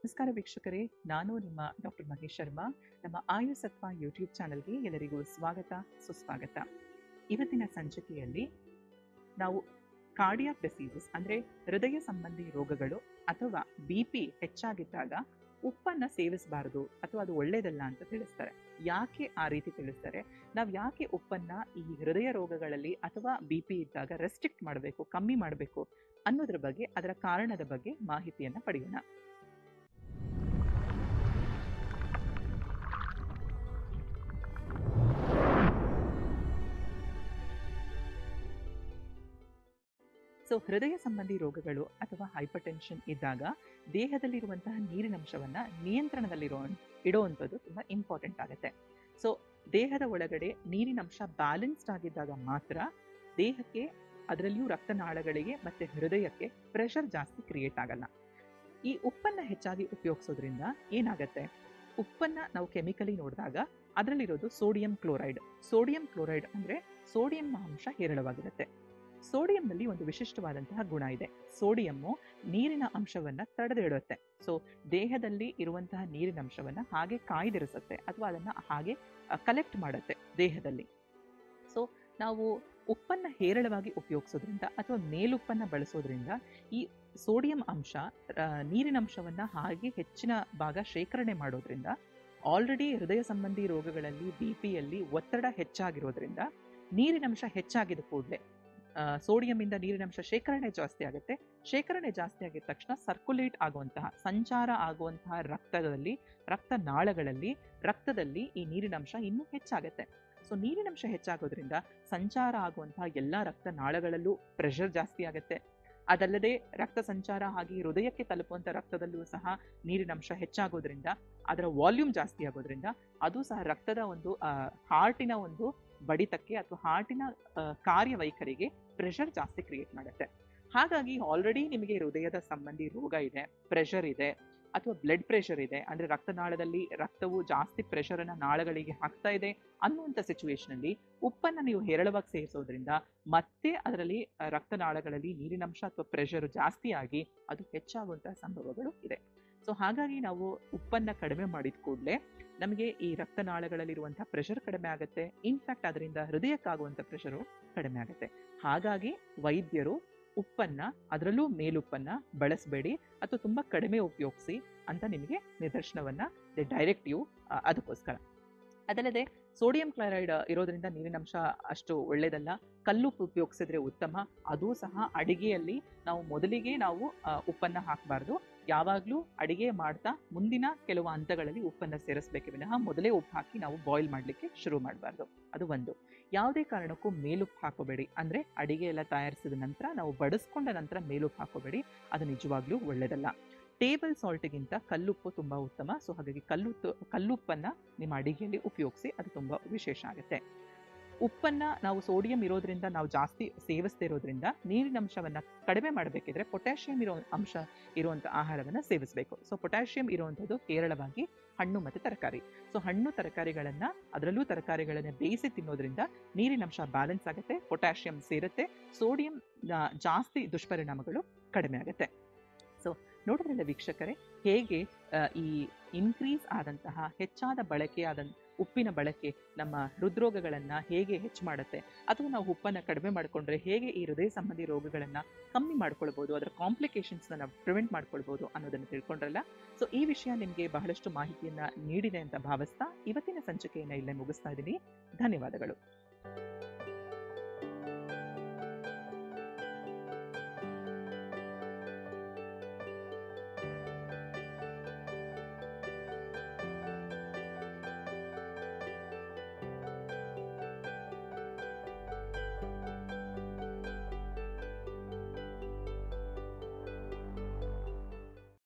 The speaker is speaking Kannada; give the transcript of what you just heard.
ನಮಸ್ಕಾರ ವೀಕ್ಷಕರೇ ನಾನು ನಿಮ್ಮ ಡಾಕ್ಟರ್ ಮಹೇಶ್ ಶರ್ಮಾ ನಮ್ಮ ಆಯುಸತ್ವ ಯೂಟ್ಯೂಬ್ ಚಾನಲ್ಗೆ ಎಲ್ಲರಿಗೂ ಸ್ವಾಗತ ಸುಸ್ವಾಗತ ಇವತ್ತಿನ ಸಂಚಿಕೆಯಲ್ಲಿ ನಾವು ಕಾರ್ಡಿಯಾಕ್ ಡಿಸೀಸಸ್ ಅಂದರೆ ಹೃದಯ ಸಂಬಂಧಿ ರೋಗಗಳು ಅಥವಾ ಬಿ ಪಿ ಹೆಚ್ಚಾಗಿದ್ದಾಗ ಉಪ್ಪನ್ನು ಸೇವಿಸಬಾರದು ಅಥವಾ ಅದು ಒಳ್ಳೇದಲ್ಲ ಅಂತ ತಿಳಿಸ್ತಾರೆ ಯಾಕೆ ಆ ರೀತಿ ತಿಳಿಸ್ತಾರೆ ನಾವು ಯಾಕೆ ಉಪ್ಪನ್ನ ಈ ಹೃದಯ ರೋಗಗಳಲ್ಲಿ ಅಥವಾ ಬಿ ಪಿ ಇದ್ದಾಗ ರೆಸ್ಟ್ರಿಕ್ಟ್ ಮಾಡಬೇಕು ಕಮ್ಮಿ ಮಾಡಬೇಕು ಅನ್ನೋದ್ರ ಬಗ್ಗೆ ಅದರ ಕಾರಣದ ಬಗ್ಗೆ ಮಾಹಿತಿಯನ್ನು ಪಡೆಯೋಣ ಸೊ ಹೃದಯ ಸಂಬಂಧಿ ರೋಗಗಳು ಅಥವಾ ಹೈಪರ್ಟೆನ್ಷನ್ ಇದ್ದಾಗ ದೇಹದಲ್ಲಿರುವಂತಹ ನೀರಿನಂಶವನ್ನು ನಿಯಂತ್ರಣದಲ್ಲಿರೋ ಇಡುವಂಥದ್ದು ತುಂಬ ಇಂಪಾರ್ಟೆಂಟ್ ಆಗುತ್ತೆ ಸೊ ದೇಹದ ಒಳಗಡೆ ನೀರಿನಂಶ ಬ್ಯಾಲೆನ್ಸ್ಡ್ ಆಗಿದ್ದಾಗ ಮಾತ್ರ ದೇಹಕ್ಕೆ ಅದರಲ್ಲಿಯೂ ರಕ್ತನಾಳಗಳಿಗೆ ಮತ್ತು ಹೃದಯಕ್ಕೆ ಪ್ರೆಷರ್ ಜಾಸ್ತಿ ಕ್ರಿಯೇಟ್ ಆಗಲ್ಲ ಈ ಉಪ್ಪನ್ನು ಹೆಚ್ಚಾಗಿ ಉಪಯೋಗಿಸೋದ್ರಿಂದ ಏನಾಗುತ್ತೆ ಉಪ್ಪನ್ನು ನಾವು ಕೆಮಿಕಲಿ ನೋಡಿದಾಗ ಅದರಲ್ಲಿರೋದು ಸೋಡಿಯಂ ಕ್ಲೋರೈಡ್ ಸೋಡಿಯಂ ಕ್ಲೋರೈಡ್ ಅಂದರೆ ಸೋಡಿಯಂನ ಅಂಶ ಹೇರಳವಾಗಿರುತ್ತೆ ಸೋಡಿಯಂನಲ್ಲಿ ಒಂದು ವಿಶಿಷ್ಟವಾದಂತಹ ಗುಣ ಇದೆ ಸೋಡಿಯಮ್ಮು ನೀರಿನ ಅಂಶವನ್ನು ತಡೆದಿಡುತ್ತೆ ಸೊ ದೇಹದಲ್ಲಿ ಇರುವಂತಹ ನೀರಿನ ಅಂಶವನ್ನು ಹಾಗೆ ಕಾಯ್ದಿರಿಸುತ್ತೆ ಅಥವಾ ಅದನ್ನು ಹಾಗೆ ಕಲೆಕ್ಟ್ ಮಾಡುತ್ತೆ ದೇಹದಲ್ಲಿ ಸೊ ನಾವು ಉಪ್ಪನ್ನು ಹೇರಳವಾಗಿ ಉಪಯೋಗಿಸೋದ್ರಿಂದ ಅಥವಾ ಮೇಲುಪ್ಪನ್ನು ಬಳಸೋದ್ರಿಂದ ಈ ಸೋಡಿಯಂ ಅಂಶ ನೀರಿನ ಅಂಶವನ್ನು ಹಾಗೆ ಹೆಚ್ಚಿನ ಭಾಗ ಶೇಖರಣೆ ಮಾಡೋದ್ರಿಂದ ಆಲ್ರೆಡಿ ಹೃದಯ ಸಂಬಂಧಿ ರೋಗಗಳಲ್ಲಿ ಬಿ ಪಿಯಲ್ಲಿ ಒತ್ತಡ ಹೆಚ್ಚಾಗಿರೋದ್ರಿಂದ ನೀರಿನಂಶ ಹೆಚ್ಚಾಗಿದ ಕೂಡಲೇ ಸೋಡಿಯಂನಿಂದ ನೀರಿನಂಶ ಶೇಖರಣೆ ಜಾಸ್ತಿ ಆಗುತ್ತೆ ಶೇಖರಣೆ ಜಾಸ್ತಿ ಆಗಿದ ತಕ್ಷಣ ಸರ್ಕ್ಯುಲೇಟ್ ಆಗುವಂತಹ ಸಂಚಾರ ಆಗುವಂತಹ ರಕ್ತದಲ್ಲಿ ರಕ್ತನಾಳಗಳಲ್ಲಿ ರಕ್ತದಲ್ಲಿ ಈ ನೀರಿನಂಶ ಇನ್ನೂ ಹೆಚ್ಚಾಗುತ್ತೆ ಸೊ ನೀರಿನಂಶ ಹೆಚ್ಚಾಗೋದ್ರಿಂದ ಸಂಚಾರ ಆಗುವಂತಹ ಎಲ್ಲ ರಕ್ತನಾಳಗಳಲ್ಲೂ ಪ್ರೆಷರ್ ಜಾಸ್ತಿ ಆಗುತ್ತೆ ಅದಲ್ಲದೆ ರಕ್ತ ಸಂಚಾರ ಹಾಗೆ ಹೃದಯಕ್ಕೆ ತಲುಪುವಂಥ ರಕ್ತದಲ್ಲೂ ಸಹ ನೀರಿನಂಶ ಹೆಚ್ಚಾಗೋದ್ರಿಂದ ಅದರ ವಾಲ್ಯೂಮ್ ಜಾಸ್ತಿ ಆಗೋದ್ರಿಂದ ಅದು ಸಹ ರಕ್ತದ ಒಂದು ಹಾರ್ಟಿನ ಒಂದು ಬಡಿತಕ್ಕೆ ಅಥವಾ ಹಾರ್ಟಿನ ಕಾರ್ಯವೈಖರಿಗೆ ಪ್ರೆಷರ್ ಜಾಸ್ತಿ ಕ್ರಿಯೇಟ್ ಮಾಡುತ್ತೆ ಹಾಗಾಗಿ ಆಲ್ರೆಡಿ ನಿಮಗೆ ಹೃದಯದ ಸಂಬಂಧಿ ರೋಗ ಇದೆ ಪ್ರೆಷರ್ ಇದೆ ಅಥವಾ ಬ್ಲಡ್ ಪ್ರೆಷರ್ ಇದೆ ಅಂದರೆ ರಕ್ತನಾಳದಲ್ಲಿ ರಕ್ತವು ಜಾಸ್ತಿ ಪ್ರೆಷರನ್ನು ನಾಳಗಳಿಗೆ ಹಾಕ್ತಾ ಇದೆ ಅನ್ನುವಂಥ ಸಿಚುವೇಶನಲ್ಲಿ ಉಪ್ಪನ್ನು ನೀವು ಹೇರಳವಾಗಿ ಸೇರಿಸೋದ್ರಿಂದ ಮತ್ತೆ ಅದರಲ್ಲಿ ರಕ್ತನಾಳಗಳಲ್ಲಿ ನೀರಿನಂಶ ಅಥವಾ ಪ್ರೆಷರ್ ಜಾಸ್ತಿ ಆಗಿ ಅದು ಹೆಚ್ಚಾಗುವಂತಹ ಸಂಭವಗಳು ಇದೆ ಸೊ ಹಾಗಾಗಿ ನಾವು ಉಪ್ಪನ್ನು ಕಡಿಮೆ ಮಾಡಿದ ಕೂಡಲೇ ನಮಗೆ ಈ ರಕ್ತನಾಳಗಳಲ್ಲಿರುವಂಥ ಪ್ರೆಷರ್ ಕಡಿಮೆ ಆಗುತ್ತೆ ಇನ್ಫ್ಯಾಕ್ಟ್ ಅದರಿಂದ ಹೃದಯಕ್ಕಾಗುವಂಥ ಪ್ರೆಷರು ಕಡಿಮೆ ಆಗುತ್ತೆ ಹಾಗಾಗಿ ವೈದ್ಯರು ಉಪ್ಪನ್ನ ಅದರಲ್ಲೂ ಮೇಲುಪ್ಪನ್ನ ಬಳಸಬೇಡಿ ಅಥವಾ ತುಂಬ ಕಡಿಮೆ ಉಪಯೋಗಿಸಿ ಅಂತ ನಿಮಗೆ ನಿದರ್ಶನವನ್ನ ಡೈರೆಕ್ಟಿವ್ ಅದಕ್ಕೋಸ್ಕರ ಅದಲ್ಲದೆ ಸೋಡಿಯಂ ಕ್ಲೋರೈಡ್ ಇರೋದ್ರಿಂದ ನೀರಿನಂಶ ಅಷ್ಟು ಒಳ್ಳೆಯದಲ್ಲ ಕಲ್ಲುಪ್ಪು ಉಪಯೋಗಿಸಿದ್ರೆ ಉತ್ತಮ ಅದೂ ಸಹ ಅಡಿಗೆಯಲ್ಲಿ ನಾವು ಮೊದಲಿಗೆ ನಾವು ಉಪ್ಪನ್ನು ಹಾಕಬಾರ್ದು ಯಾವಾಗಲೂ ಅಡಿಗೆ ಮಾಡ್ತಾ ಮುಂದಿನ ಕೆಲವು ಹಂತಗಳಲ್ಲಿ ಉಪ್ಪನ್ನು ಸೇರಿಸಬೇಕೆ ವಿನಃ ಮೊದಲೇ ಉಪ್ಪು ಹಾಕಿ ನಾವು ಬಾಯ್ಲ್ ಮಾಡಲಿಕ್ಕೆ ಶುರು ಮಾಡಬಾರ್ದು ಅದು ಒಂದು ಯಾವುದೇ ಕಾರಣಕ್ಕೂ ಮೇಲುಪ್ಪು ಹಾಕೋಬೇಡಿ ಅಂದರೆ ಅಡಿಗೆ ಎಲ್ಲ ತಯಾರಿಸಿದ ನಂತರ ನಾವು ಬಡಿಸ್ಕೊಂಡ ನಂತರ ಮೇಲುಪ್ಪು ಹಾಕೋಬೇಡಿ ಅದು ನಿಜವಾಗ್ಲೂ ಒಳ್ಳೆಯದಲ್ಲ ಟೇಬಲ್ ಸಾಲ್ಟ್ಗಿಂತ ಕಲ್ಲುಪ್ಪು ತುಂಬ ಉತ್ತಮ ಸೊ ಹಾಗಾಗಿ ಕಲ್ಲುತ್ತು ಕಲ್ಲುಪ್ಪನ್ನು ನಿಮ್ಮ ಅಡಿಗೆಯಲ್ಲಿ ಉಪಯೋಗಿಸಿ ಅದು ತುಂಬ ವಿಶೇಷ ಆಗುತ್ತೆ ಉಪ್ಪನ್ನು ನಾವು ಸೋಡಿಯಂ ಇರೋದ್ರಿಂದ ನಾವು ಜಾಸ್ತಿ ಸೇವಿಸ್ತಾ ಇರೋದ್ರಿಂದ ನೀರಿನಂಶವನ್ನು ಕಡಿಮೆ ಮಾಡಬೇಕಿದ್ರೆ ಪೊಟ್ಯಾಷಿಯಂ ಇರೋ ಅಂಶ ಇರುವಂಥ ಆಹಾರವನ್ನು ಸೇವಿಸಬೇಕು ಸೊ ಪೊಟ್ಯಾಷಿಯಂ ಇರುವಂಥದ್ದು ಹೇರಳವಾಗಿ ಹಣ್ಣು ಮತ್ತು ತರಕಾರಿ ಸೊ ಹಣ್ಣು ತರಕಾರಿಗಳನ್ನು ಅದರಲ್ಲೂ ತರಕಾರಿಗಳನ್ನು ಬೇಯಿಸಿ ತಿನ್ನೋದ್ರಿಂದ ನೀರಿನಂಶ ಬ್ಯಾಲೆನ್ಸ್ ಆಗುತ್ತೆ ಪೊಟ್ಯಾಷಿಯಂ ಸೇರುತ್ತೆ ಸೋಡಿಯಂ ಜಾಸ್ತಿ ದುಷ್ಪರಿಣಾಮಗಳು ಕಡಿಮೆ ಆಗುತ್ತೆ ಸೊ ನೋಡಿದ್ರಲ್ಲ ವೀಕ್ಷಕರೇ ಹೇಗೆ ಈ ಇನ್ಕ್ರೀಸ್ ಆದಂತಹ ಹೆಚ್ಚಾದ ಬಳಕೆಯಾದ ಉಪ್ಪಿನ ಬಳಕೆ ನಮ್ಮ ಹೃದ್ರೋಗಗಳನ್ನು ಹೇಗೆ ಹೆಚ್ಚು ಮಾಡುತ್ತೆ ಅಥವಾ ನಾವು ಉಪ್ಪನ್ನು ಕಡಿಮೆ ಮಾಡಿಕೊಂಡ್ರೆ ಹೇಗೆ ಈ ಹೃದಯ ಸಂಬಂಧಿ ರೋಗಗಳನ್ನು ಕಮ್ಮಿ ಮಾಡ್ಕೊಳ್ಬೋದು ಅದರ ಕಾಂಪ್ಲಿಕೇಶನ್ಸ್ನ ನಾವು ಪ್ರಿವೆಂಟ್ ಮಾಡ್ಕೊಳ್ಬೋದು ಅನ್ನೋದನ್ನು ತಿಳ್ಕೊಂಡ್ರಲ್ಲ ಸೊ ಈ ವಿಷಯ ನಿಮಗೆ ಬಹಳಷ್ಟು ಮಾಹಿತಿಯನ್ನು ನೀಡಿದೆ ಅಂತ ಭಾವಿಸ್ತಾ ಇವತ್ತಿನ ಸಂಚಿಕೆಯನ್ನು ಇಲ್ಲೇ ಮುಗಿಸ್ತಾ ಇದ್ದೀನಿ ಧನ್ಯವಾದಗಳು